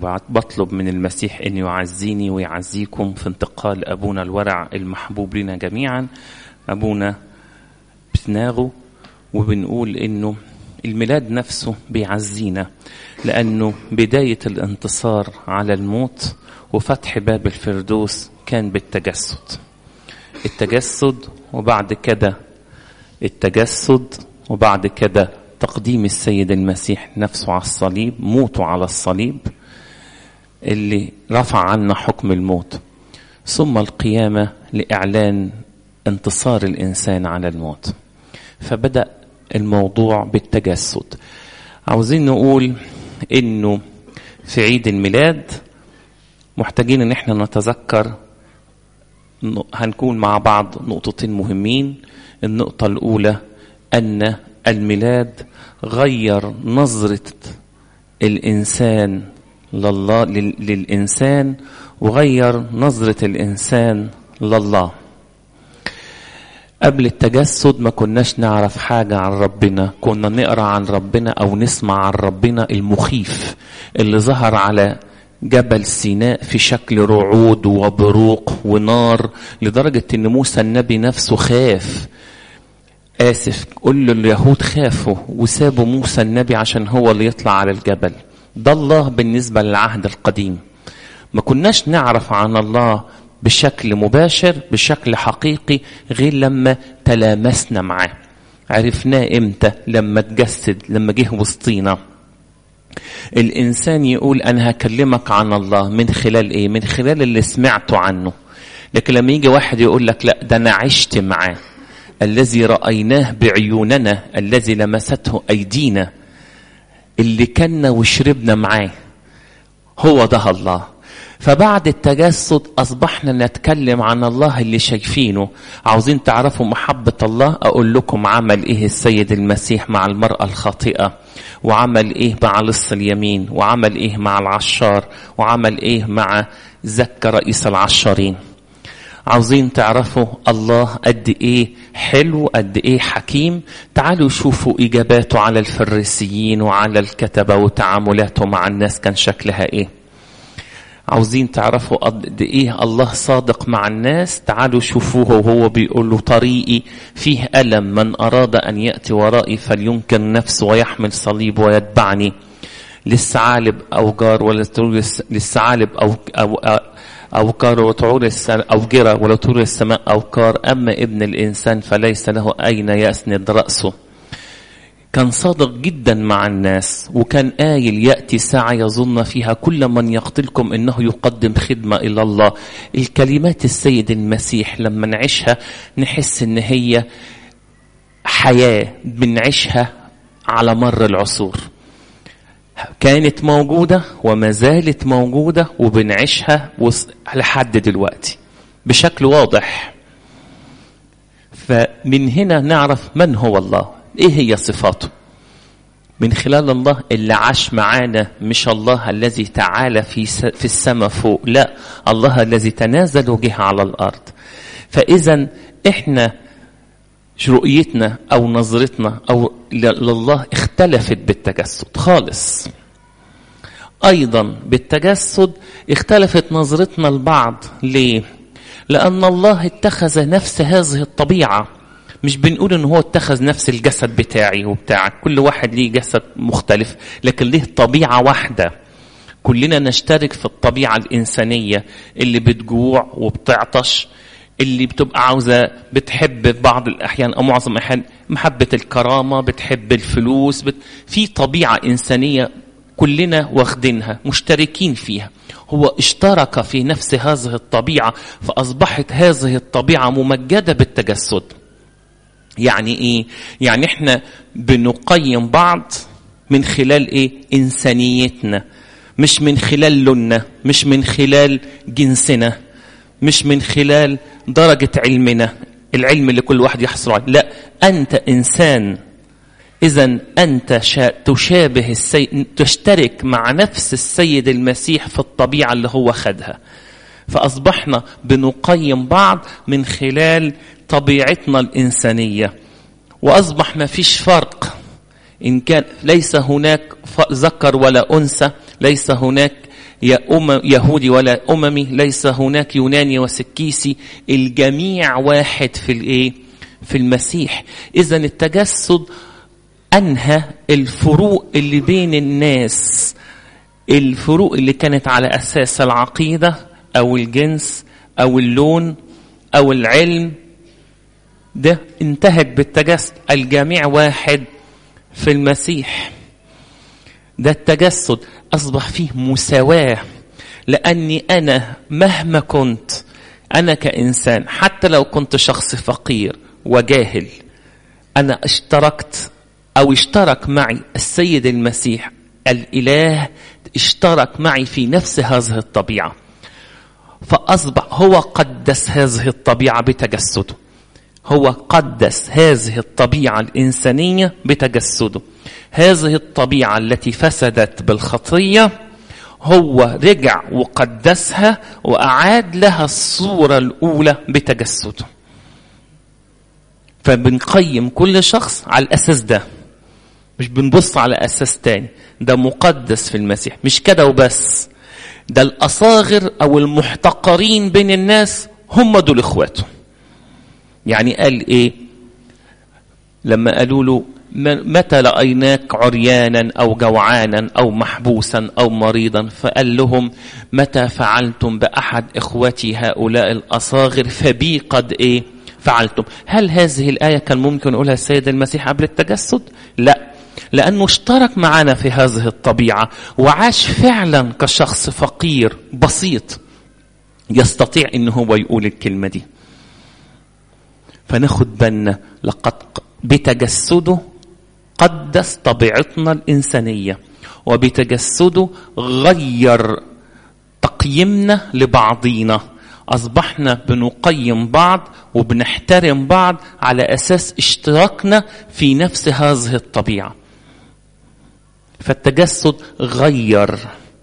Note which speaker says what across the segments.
Speaker 1: وبطلب من المسيح أن يعزيني ويعزيكم في انتقال أبونا الورع المحبوب لنا جميعا أبونا بتناغو وبنقول أنه الميلاد نفسه بيعزينا لأنه بداية الانتصار على الموت وفتح باب الفردوس كان بالتجسد التجسد وبعد كده التجسد وبعد كده تقديم السيد المسيح نفسه على الصليب موته على الصليب اللي رفع عنا حكم الموت ثم القيامة لإعلان انتصار الإنسان على الموت فبدأ الموضوع بالتجسد عاوزين نقول انه في عيد الميلاد محتاجين ان احنا نتذكر هنكون مع بعض نقطتين مهمين النقطة الأولى أن الميلاد غير نظرة الإنسان لله للإنسان وغير نظرة الإنسان لله قبل التجسد ما كناش نعرف حاجة عن ربنا كنا نقرأ عن ربنا أو نسمع عن ربنا المخيف اللي ظهر على جبل سيناء في شكل رعود وبروق ونار لدرجة ان موسى النبي نفسه خاف آسف قل له اليهود خافوا وسابوا موسى النبي عشان هو اللي يطلع على الجبل ده الله بالنسبة للعهد القديم ما كناش نعرف عن الله بشكل مباشر بشكل حقيقي غير لما تلامسنا معاه عرفناه امتى لما تجسد لما جه وسطينا الانسان يقول انا هكلمك عن الله من خلال ايه من خلال اللي سمعته عنه لكن لما يجي واحد يقول لك لا ده انا عشت معاه الذي رايناه بعيوننا الذي لمسته ايدينا اللي كنا وشربنا معاه هو ده الله فبعد التجسد أصبحنا نتكلم عن الله اللي شايفينه عاوزين تعرفوا محبة الله أقول لكم عمل إيه السيد المسيح مع المرأة الخاطئة وعمل إيه مع لص اليمين وعمل إيه مع العشار وعمل إيه مع زكى رئيس العشارين عاوزين تعرفوا الله قد ايه حلو قد ايه حكيم تعالوا شوفوا اجاباته على الفريسيين وعلى الكتبه وتعاملاته مع الناس كان شكلها ايه عاوزين تعرفوا قد ايه الله صادق مع الناس تعالوا شوفوه وهو بيقول له طريقي فيه ألم من أراد أن يأتي ورائي فلينكر نفسه ويحمل صليب ويتبعني للثعالب أوجار ولا للثعالب أو أو أوكار وطعور أوجرة ولا طول السماء أوكار أما ابن الإنسان فليس له أين يسند رأسه كان صادق جدا مع الناس وكان قايل يأتي ساعة يظن فيها كل من يقتلكم إنه يقدم خدمة إلى الله الكلمات السيد المسيح لما نعيشها نحس إن هي حياة بنعيشها على مر العصور كانت موجودة وما زالت موجودة وبنعيشها لحد دلوقتي بشكل واضح فمن هنا نعرف من هو الله ايه هي صفاته من خلال الله اللي عاش معانا مش الله الذي تعالى في في السماء فوق لا الله الذي تنازل وجه على الارض فاذا احنا رؤيتنا او نظرتنا او لله اختلفت بالتجسد خالص ايضا بالتجسد اختلفت نظرتنا لبعض ليه لان الله اتخذ نفس هذه الطبيعه مش بنقول ان هو اتخذ نفس الجسد بتاعي وبتاعك كل واحد ليه جسد مختلف لكن ليه طبيعه واحده كلنا نشترك في الطبيعه الانسانيه اللي بتجوع وبتعطش اللي بتبقى عاوزة بتحب في بعض الأحيان أو معظم الأحيان محبة الكرامة بتحب الفلوس بت... في طبيعة إنسانية كلنا واخدينها مشتركين فيها هو اشترك في نفس هذه الطبيعة فأصبحت هذه الطبيعة ممجدة بالتجسد يعني إيه؟ يعني إحنا بنقيم بعض من خلال إيه؟ إنسانيتنا مش من خلال لوننا مش من خلال جنسنا مش من خلال درجة علمنا العلم اللي كل واحد يحصل عليه لا أنت إنسان إذا أنت شا... تشابه السيد تشترك مع نفس السيد المسيح في الطبيعة اللي هو خدها فأصبحنا بنقيم بعض من خلال طبيعتنا الإنسانية وأصبح ما فيش فرق إن كان ليس هناك ذكر ولا أنثى ليس هناك يا أم يهودي ولا أممي ليس هناك يوناني وسكيسي الجميع واحد في الإيه في المسيح إذا التجسد أنهى الفروق اللي بين الناس الفروق اللي كانت على أساس العقيدة أو الجنس أو اللون أو العلم ده انتهت بالتجسد الجميع واحد في المسيح ده التجسد أصبح فيه مساواة لأني أنا مهما كنت أنا كإنسان حتى لو كنت شخص فقير وجاهل أنا اشتركت أو اشترك معي السيد المسيح الإله اشترك معي في نفس هذه الطبيعة فأصبح هو قدس هذه الطبيعة بتجسده هو قدس هذه الطبيعة الإنسانية بتجسده هذه الطبيعة التي فسدت بالخطية هو رجع وقدسها وأعاد لها الصورة الأولى بتجسده فبنقيم كل شخص على الأساس ده مش بنبص على أساس تاني ده مقدس في المسيح مش كده وبس ده الأصاغر أو المحتقرين بين الناس هم دول إخواته يعني قال إيه لما قالوا له متى لأيناك عريانا أو جوعانا أو محبوسا أو مريضا فقال لهم متى فعلتم بأحد إخوتي هؤلاء الأصاغر فبي قد إيه فعلتم هل هذه الآية كان ممكن يقولها السيد المسيح قبل التجسد لا لأنه اشترك معنا في هذه الطبيعة وعاش فعلا كشخص فقير بسيط يستطيع ان هو يقول الكلمة دي فناخد بالنا لقد بتجسده قدس طبيعتنا الإنسانية وبتجسده غير تقييمنا لبعضينا أصبحنا بنقيم بعض وبنحترم بعض على أساس اشتراكنا في نفس هذه الطبيعة فالتجسد غير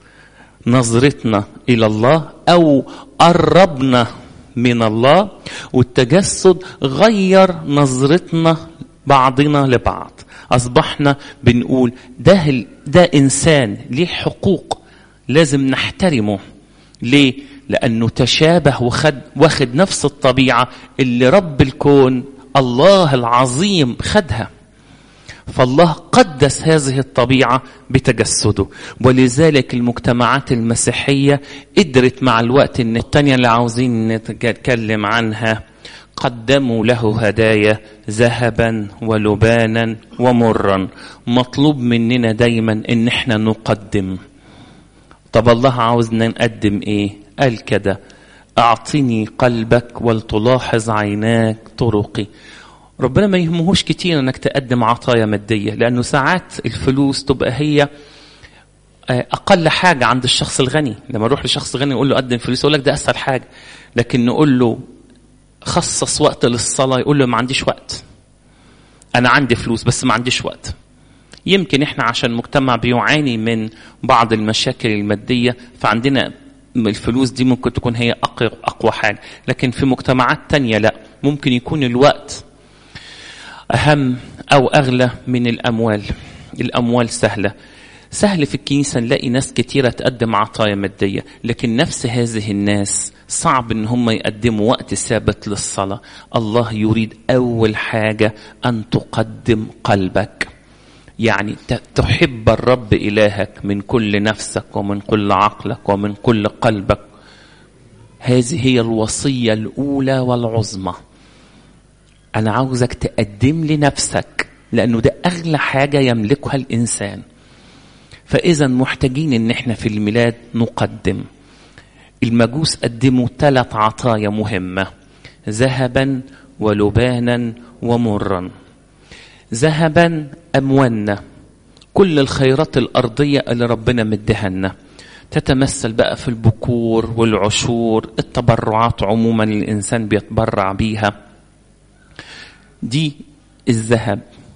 Speaker 1: نظرتنا إلى الله أو قربنا من الله والتجسد غير نظرتنا بعضنا لبعض أصبحنا بنقول ده, ده إنسان ليه حقوق لازم نحترمه ليه؟ لأنه تشابه وخد واخد نفس الطبيعة اللي رب الكون الله العظيم خدها فالله قدس هذه الطبيعة بتجسده ولذلك المجتمعات المسيحية قدرت مع الوقت ان التانية اللي عاوزين نتكلم عنها قدموا له هدايا ذهبا ولبانا ومرا مطلوب مننا دايما ان احنا نقدم طب الله عاوزنا نقدم ايه قال كده اعطني قلبك ولتلاحظ عيناك طرقي ربنا ما يهمهوش كتير انك تقدم عطايا ماديه لانه ساعات الفلوس تبقى هي اقل حاجه عند الشخص الغني لما اروح لشخص غني اقول له قدم فلوس يقول لك ده اسهل حاجه لكن نقول له خصص وقت للصلاه يقول له ما عنديش وقت انا عندي فلوس بس ما عنديش وقت يمكن احنا عشان مجتمع بيعاني من بعض المشاكل الماديه فعندنا الفلوس دي ممكن تكون هي اقوى اقوى حاجه لكن في مجتمعات تانية لا ممكن يكون الوقت أهم أو أغلى من الأموال الأموال سهلة سهل في الكنيسة نلاقي ناس كتيرة تقدم عطايا مادية لكن نفس هذه الناس صعب ان هم يقدموا وقت ثابت للصلاة الله يريد أول حاجة أن تقدم قلبك يعني تحب الرب إلهك من كل نفسك ومن كل عقلك ومن كل قلبك هذه هي الوصية الأولى والعظمى أنا عاوزك تقدم لي نفسك لأنه ده أغلى حاجة يملكها الإنسان فإذا محتاجين إن إحنا في الميلاد نقدم المجوس قدموا ثلاث عطايا مهمة ذهبا ولبانا ومرا ذهبا أموالنا كل الخيرات الأرضية اللي ربنا مديها لنا تتمثل بقى في البكور والعشور التبرعات عموما الإنسان بيتبرع بيها دي الذهب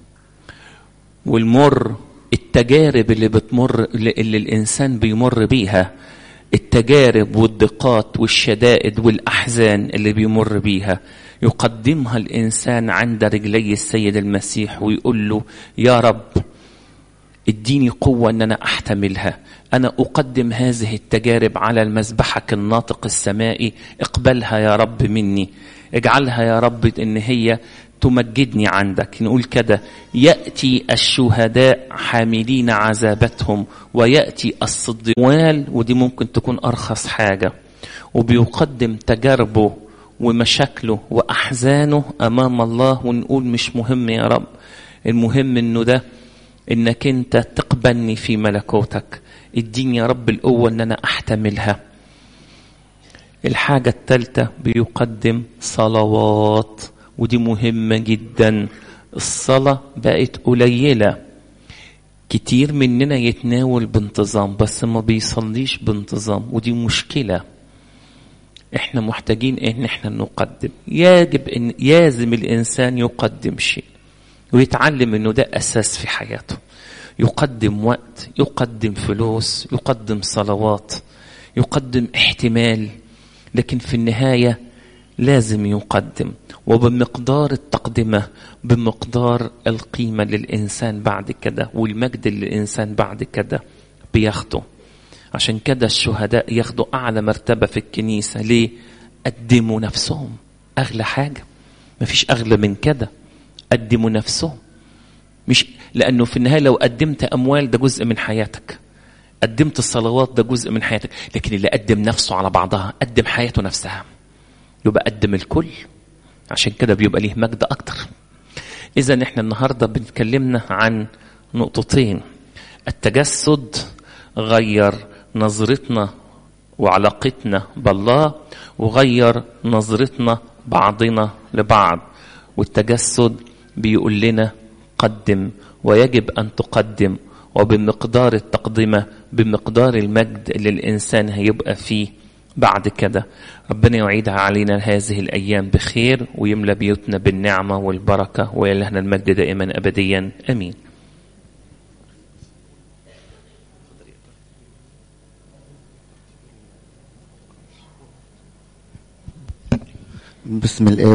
Speaker 1: والمر التجارب اللي بتمر اللي الانسان بيمر بيها التجارب والضيقات والشدائد والاحزان اللي بيمر بيها يقدمها الانسان عند رجلي السيد المسيح ويقول له يا رب اديني قوه ان انا احتملها أنا أقدم هذه التجارب على المذبحك الناطق السمائي اقبلها يا رب مني اجعلها يا رب إن هي تمجدني عندك نقول كده يأتي الشهداء حاملين عذابتهم ويأتي الصديقوال ودي ممكن تكون أرخص حاجة وبيقدم تجاربه ومشاكله وأحزانه أمام الله ونقول مش مهم يا رب المهم إنه ده إنك أنت تقبلني في ملكوتك اديني يا رب القوة إن أنا أحتملها الحاجة الثالثة بيقدم صلوات ودي مهمة جدا الصلاة بقت قليلة كتير مننا يتناول بانتظام بس ما بيصليش بانتظام ودي مشكلة احنا محتاجين ان احنا نقدم يجب ان يازم الانسان يقدم شيء ويتعلم انه ده اساس في حياته يقدم وقت يقدم فلوس يقدم صلوات يقدم احتمال لكن في النهايه لازم يقدم وبمقدار التقدمة بمقدار القيمة للإنسان بعد كده والمجد اللي الإنسان بعد كده بياخده عشان كده الشهداء ياخدوا أعلى مرتبة في الكنيسة ليه؟ قدموا نفسهم أغلى حاجة مفيش أغلى من كده قدموا نفسهم مش لأنه في النهاية لو قدمت أموال ده جزء من حياتك قدمت الصلوات ده جزء من حياتك لكن اللي قدم نفسه على بعضها قدم حياته نفسها يبقى قدم الكل عشان كده بيبقى ليه مجد اكتر اذا احنا النهارده بنتكلمنا عن نقطتين التجسد غير نظرتنا وعلاقتنا بالله وغير نظرتنا بعضنا لبعض والتجسد بيقول لنا قدم ويجب ان تقدم وبمقدار التقدمه بمقدار المجد اللي الانسان هيبقى فيه بعد كده ربنا يعيدها علينا هذه الأيام بخير ويملى بيوتنا بالنعمة والبركة ويلهنا المجد دائما أبديا أمين
Speaker 2: بسم الآب